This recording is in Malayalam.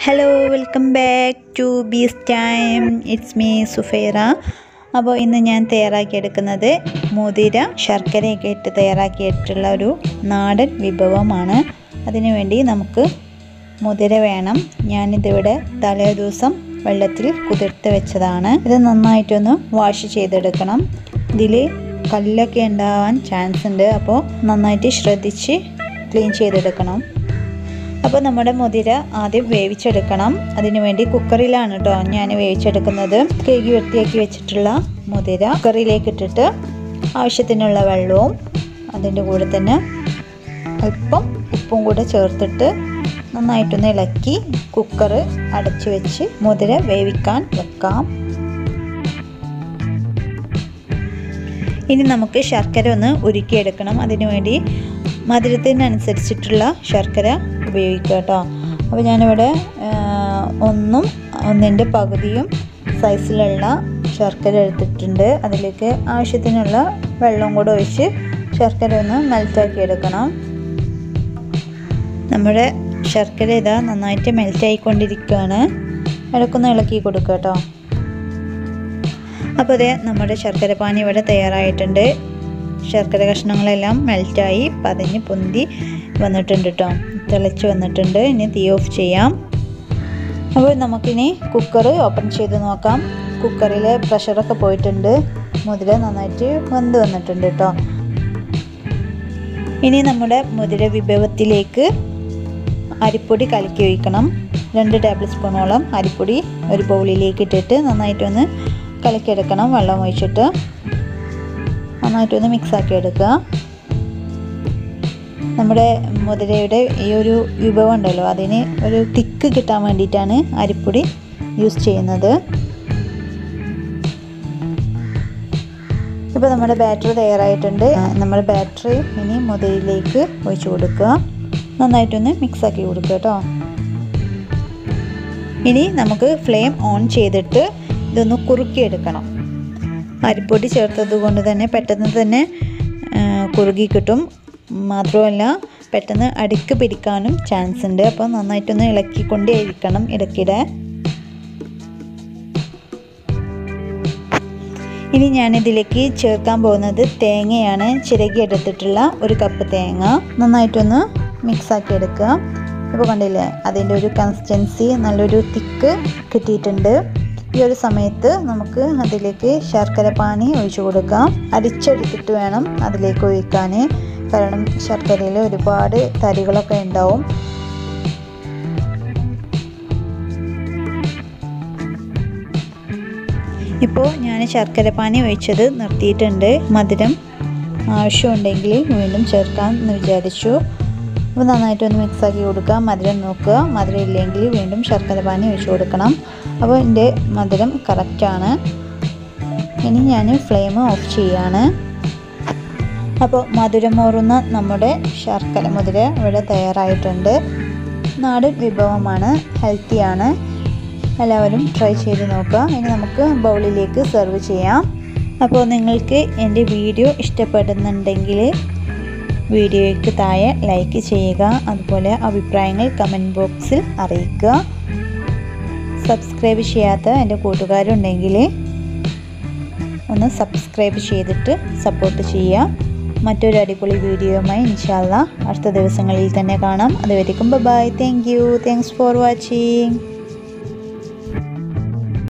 hello welcome back to bees time it's me Sufaira അപ്പോൾ ഇന്ന് ഞാൻ തയ്യാറാക്കിയെടുക്കുന്നത് മുതിര ശർക്കരയൊക്കെ ഇട്ട് തയ്യാറാക്കിയിട്ടുള്ള ഒരു നാടൻ വിഭവമാണ് അതിനുവേണ്ടി നമുക്ക് മുതിര വേണം ഞാനിതിവിടെ തലേ ദിവസം വെള്ളത്തിൽ കുതിർത്ത് വെച്ചതാണ് ഇത് നന്നായിട്ടൊന്ന് വാഷ് ചെയ്തെടുക്കണം ഇതിൽ കല്ലൊക്കെ ഉണ്ടാവാൻ ചാൻസ് ഉണ്ട് അപ്പോൾ നന്നായിട്ട് ശ്രദ്ധിച്ച് ക്ലീൻ ചെയ്തെടുക്കണം അപ്പോൾ നമ്മുടെ മുതിര ആദ്യം വേവിച്ചെടുക്കണം അതിനു വേണ്ടി കുക്കറിലാണ് കേട്ടോ ഞാൻ വേവിച്ചെടുക്കുന്നത് കേക്ക് വൃത്തിയാക്കി വെച്ചിട്ടുള്ള മുതിര കുക്കറിലേക്ക് ഇട്ടിട്ട് ആവശ്യത്തിനുള്ള വെള്ളവും അതിൻ്റെ കൂടെ തന്നെ അല്പം ഉപ്പും കൂടെ ചേർത്തിട്ട് നന്നായിട്ടൊന്ന് ഇളക്കി കുക്കർ അടച്ചു വെച്ച് മുതിര വേവിക്കാൻ വെക്കാം ഇനി നമുക്ക് ശർക്കര ഒന്ന് ഉരുക്കിയെടുക്കണം അതിനുവേണ്ടി മധുരത്തിനനുസരിച്ചിട്ടുള്ള ശർക്കര ഉപയോഗിക്കുക കേട്ടോ അപ്പോൾ ഞാനിവിടെ ഒന്നും ഒന്നിൻ്റെ പകുതിയും സൈസിലുള്ള ശർക്കര എടുത്തിട്ടുണ്ട് അതിലേക്ക് ആവശ്യത്തിനുള്ള വെള്ളം കൂടെ ഒഴിച്ച് ശർക്കര ഒന്ന് മെൽറ്റാക്കി എടുക്കണം നമ്മുടെ ശർക്കര ഇതാ നന്നായിട്ട് മെൽറ്റായിക്കൊണ്ടിരിക്കുകയാണ് ഇടക്കൊന്ന് ഇളക്കി കൊടുക്കുക കേട്ടോ അപ്പോൾ അതേ നമ്മുടെ ശർക്കര പാനി ഇവിടെ തയ്യാറായിട്ടുണ്ട് ശർക്കര കഷ്ണങ്ങളെല്ലാം മെൽറ്റായി പതഞ്ഞ് പൊന്തി വന്നിട്ടുണ്ട് കേട്ടോ തിളച്ച് വന്നിട്ടുണ്ട് ഇനി തീ ഓഫ് ചെയ്യാം അപ്പോൾ നമുക്കിനി കുക്കർ ഓപ്പൺ ചെയ്ത് നോക്കാം കുക്കറിൽ പ്രഷറൊക്കെ പോയിട്ടുണ്ട് മുതിര നന്നായിട്ട് വെന്ത് വന്നിട്ടുണ്ട് കേട്ടോ ഇനി നമ്മുടെ മുതിര വിഭവത്തിലേക്ക് അരിപ്പൊടി കലക്കി ഒഴിക്കണം രണ്ട് ടേബിൾ സ്പൂണോളം അരിപ്പൊടി ഒരു ബൗളിലേക്ക് ഇട്ടിട്ട് നന്നായിട്ടൊന്ന് കലക്കിയെടുക്കണം വെള്ളം ഒഴിച്ചിട്ട് നന്നായിട്ടൊന്ന് മിക്സാക്കി എടുക്കുക നമ്മുടെ മുതിരയുടെ ഈ ഒരു വിഭവം ഉണ്ടല്ലോ അതിന് ഒരു തിക്ക് കിട്ടാൻ വേണ്ടിയിട്ടാണ് അരിപ്പൊടി യൂസ് ചെയ്യുന്നത് ഇപ്പോൾ നമ്മുടെ ബാറ്ററി തയ്യാറായിട്ടുണ്ട് നമ്മുടെ ബാറ്ററി ഇനി മുതിരയിലേക്ക് ഒഴിച്ചു കൊടുക്കുക നന്നായിട്ടൊന്ന് മിക്സാക്കി കൊടുക്കുക കേട്ടോ ഇനി നമുക്ക് ഫ്ലെയിം ഓൺ ചെയ്തിട്ട് ഇതൊന്ന് കുറുക്കിയെടുക്കണം അരിപ്പൊടി ചേർത്തത് കൊണ്ട് തന്നെ പെട്ടെന്ന് തന്നെ കുറുകി കിട്ടും മാത്രമല്ല പെട്ടെന്ന് അടുക്ക് പിടിക്കാനും ചാൻസ് ഉണ്ട് അപ്പോൾ നന്നായിട്ടൊന്ന് ഇളക്കിക്കൊണ്ടേ ഇരിക്കണം ഇടയ്ക്കിടെ ഇനി ഞാനിതിലേക്ക് ചേർക്കാൻ പോകുന്നത് തേങ്ങയാണ് ചിരകി എടുത്തിട്ടുള്ള ഒരു കപ്പ് തേങ്ങ നന്നായിട്ടൊന്ന് മിക്സാക്കി എടുക്കുക ഇപ്പോൾ കണ്ടില്ലേ അതിൻ്റെ ഒരു കൺസിസ്റ്റൻസി നല്ലൊരു തിക്ക് കിട്ടിയിട്ടുണ്ട് ഈ ഒരു സമയത്ത് നമുക്ക് അതിലേക്ക് ശർക്കര പാനി ഒഴിച്ചു കൊടുക്കാം അരിച്ചെടുത്തിട്ട് വേണം അതിലേക്ക് ഒഴിക്കാൻ കാരണം ശർക്കരയിൽ ഒരുപാട് തരികളൊക്കെ ഉണ്ടാവും ഇപ്പോൾ ഞാൻ ശർക്കര പാനി ഒഴിച്ചത് നിർത്തിയിട്ടുണ്ട് മധുരം ആവശ്യമുണ്ടെങ്കിൽ വീണ്ടും ചേർക്കാം എന്ന് വിചാരിച്ചു അപ്പോൾ നന്നായിട്ടൊന്ന് മിക്സാക്കി കൊടുക്കുക മധുരം നോക്കുക മധുരം ഇല്ലെങ്കിൽ വീണ്ടും ശർക്കര പാനി ഒഴിച്ചു കൊടുക്കണം അപ്പോൾ എൻ്റെ മധുരം കറക്റ്റാണ് ഇനി ഞാൻ ഫ്ലെയിം ഓഫ് ചെയ്യാണ് അപ്പോൾ മധുരമോറുന്ന നമ്മുടെ ശർക്കര മുതിര ഇവിടെ തയ്യാറായിട്ടുണ്ട് നാടൻ വിഭവമാണ് ഹെൽത്തിയാണ് എല്ലാവരും ട്രൈ ചെയ്ത് നോക്കുക ഇനി നമുക്ക് ബൗളിലേക്ക് സെർവ് ചെയ്യാം അപ്പോൾ നിങ്ങൾക്ക് എൻ്റെ വീഡിയോ ഇഷ്ടപ്പെടുന്നുണ്ടെങ്കിൽ വീഡിയോയ്ക്ക് താഴെ ലൈക്ക് ചെയ്യുക അതുപോലെ അഭിപ്രായങ്ങൾ കമൻറ്റ് ബോക്സിൽ അറിയിക്കുക സബ്സ്ക്രൈബ് ചെയ്യാത്ത എൻ്റെ കൂട്ടുകാരുണ്ടെങ്കിൽ ഒന്ന് സബ്സ്ക്രൈബ് ചെയ്തിട്ട് സപ്പോർട്ട് ചെയ്യുക മറ്റൊരു അടിപൊളി വീഡിയോയുമായി ഇൻഷാല്ല അടുത്ത ദിവസങ്ങളിൽ തന്നെ കാണാം അതുവരെയും bye thank you thanks for watching